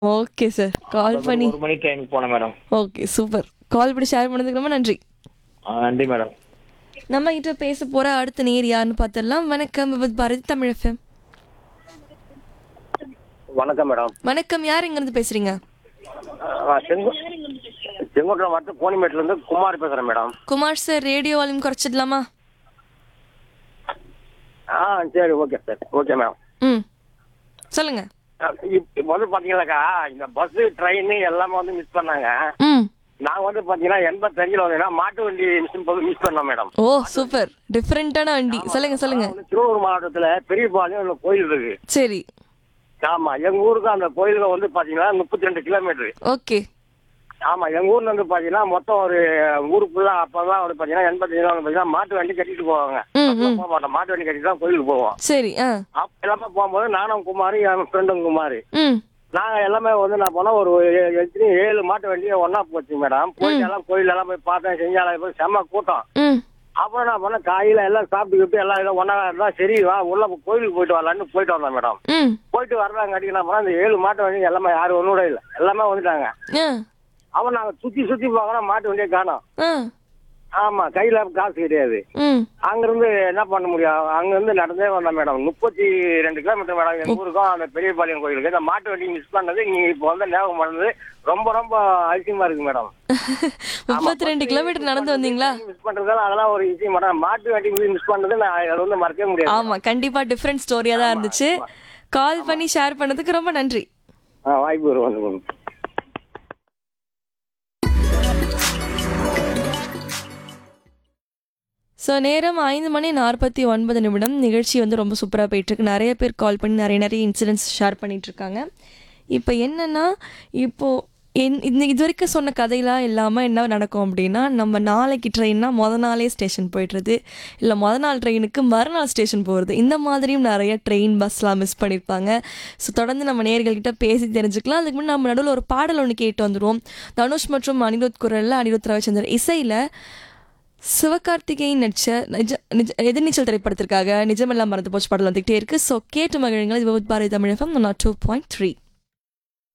okay sir call பண்ணி ஒரு மணி ட்ரெயினுக்கு போனேன் மேடம் ஓகே சூப்பர் கால் பண்ணி ஷேர் பண்ணதுக்கு ரொம்ப நன்றி ஆ, நன்றி மேடம் நம்ம கிட்ட பேச போற அடுத்த நேர் யாருன்னு பார்த்துடலாம் வணக்கம் விபத் பாரதி தமிழ் எஃப்எம் வணக்கம் மேடம் வணக்கம் யார் இருந்து பேசுறீங்க செங்கு செங்கோட்டை மாவட்டம் கோணிமேட்ல இருந்து குமார் பேசுறேன் madam Kumar sir radio volume குறைச்சிடலாமா ஆ சரி ஓகே சார் ஓகே மேம் ம் சொல்லுங்க இப்போ வந்து பாத்தீங்கன்னாக்கா இந்த பஸ் ட்ரெயின் எல்லாமே வந்து மிஸ் பண்ணாங்க ம் நாங்க வந்து பாத்தீங்கன்னா எண்பத்தஞ்சுல வந்தீங்கன்னா மாட்டு வண்டி மிஸ் போது மிஸ் பண்ணோம் மேடம் ஓ சூப்பர் டிஃப்ரெண்டான வண்டி சொல்லுங்க சொல்லுங்க வந்து திருவள்ளூர் மாவட்டத்துல பெரியபாளையம் ஒரு கோயில் இருக்கு சரி ஆமா எங்க ஊருக்கு அந்த கோயிலுக்கு வந்து பாத்தீங்கன்னா முப்பத்தி ரெண்டு கிலோமீட்டர் ஓகே ஆமா எங்க ஊர்ல இருந்து பாத்தீங்கன்னா மொத்தம் ஒரு ஊருக்குள்ள அப்பதான் வந்து பாத்தீங்கன்னா எண்பத்தஞ்சு வந்து பாத்தீங்கன்னா மாட்டு வண்டி கட்டிட்டு போவாங்க ம் ம் போக மாட்டோம் மாட்டு வண்டி கட்டிட்டு தான் கோயிலுக்கு போவோம் சரி ஆ அப்ப எல்லாமே போகும்போது நானும் குமாரி என் ஃப்ரெண்டும் குமாரி ம் நாங்க எல்லாமே வந்து நான் போனா ஒரு ஏ- எத்தனையோ ஏழு மாட்டு வண்டியை ஒண்ணா போச்சு மேடம் போயிட்டு எல்லாம் கோயில் எல்லாம் போய் பார்த்தேன் செஞ்சாலும் போய் செம்ம கூட்டம் ம் அப்புறம் நான் பண்ண காயில எல்லாம் சாப்பிட்டுக்கிட்டு எல்லாம் எல்லாம் ஒண்ணா இருந்தா சரி வா உள்ள போ- கோயிலுக்கு போயிட்டு வரலான்னு போயிட்டு வந்தேன் மேடம் ம் போயிட்டு வர்றாங்காட்டி என்ன பண்ணா இந்த ஏழு மாட்டு வண்டி எல்லாமே யாரும் ஒண்ணு கூட இல்ல எல்லாமே வந்துட்டாங்க ஆ அவன் நாங்க சுத்தி சுத்தி பார்க்கறோம் மாட்டு வண்டியை காணோம் ஆ ஆமா கையில காசு கிடையாது ம் அங்கிருந்து என்ன பண்ண முடியும் அங்கிருந்து நடந்தே வந்தேன் மேடம் முப்பத்தி ரெண்டு கிலோமீட்டர் மேடம் எங்க ஊருக்கும் அந்த பெரியபாளையம் கோயிலுக்கு இந்த மாட்டு வண்டி மிஸ் பண்ணது நீங்க இப்போ வந்து ஞாபகம் பண்ணது ரொம்ப ரொம்ப அதிசயமா இருக்கு மேடம் முப்பத்தி ரெண்டு கிலோமீட்டர் நடந்து வந்தீங்களா மிஸ் பண்றதால அதெல்லாம் ஒரு விஷயம் மேடம் மாட்டு வண்டி மிஸ் பண்ணது நான் அதை வந்து மறக்கவே முடியாது ஆமா கண்டிப்பா டிஃப்ரெண்ட் ஸ்டோரியா தான் இருந்துச்சு கால் பண்ணி ஷேர் பண்ணதுக்கு ரொம்ப நன்றி ஆ, வாய்ப்பு வரும் வந்து ஸோ நேரம் ஐந்து மணி நாற்பத்தி ஒன்பது நிமிடம் நிகழ்ச்சி வந்து ரொம்ப சூப்பராக போயிட்டுருக்கு நிறைய பேர் கால் பண்ணி நிறைய நிறைய இன்சிடென்ட்ஸ் ஷேர் பண்ணிகிட்ருக்காங்க இப்போ என்னென்னா இப்போது என் இந்த இது வரைக்கும் சொன்ன கதையெல்லாம் இல்லாமல் என்ன நடக்கும் அப்படின்னா நம்ம நாளைக்கு ட்ரெயின்னா முத நாளே ஸ்டேஷன் போயிடுறது இல்லை முத நாள் ட்ரெயினுக்கு மறுநாள் ஸ்டேஷன் போகிறது இந்த மாதிரியும் நிறைய ட்ரெயின் பஸ்லாம் மிஸ் பண்ணியிருப்பாங்க ஸோ தொடர்ந்து நம்ம நேர்கள்கிட்ட பேசி தெரிஞ்சுக்கலாம் அதுக்கு முன்னாடி நம்ம நடுவில் ஒரு பாடல் ஒன்று கேட்டு வந்துடுவோம் தனுஷ் மற்றும் அனிருத் குரலில் அனிருத் ரவிச்சந்தர் இசையில் சிவகார்த்திகேயன் நடிச்ச நிஜ நிஜ எதிர்நீச்சல் திரைப்படத்திற்காக நிஜமெல்லாம் மறந்து போச்சு பாடல் வந்துகிட்டே இருக்கு ஸோ கேட்டு மகிழுங்கள் இது Bharathi Tamizhagam two point three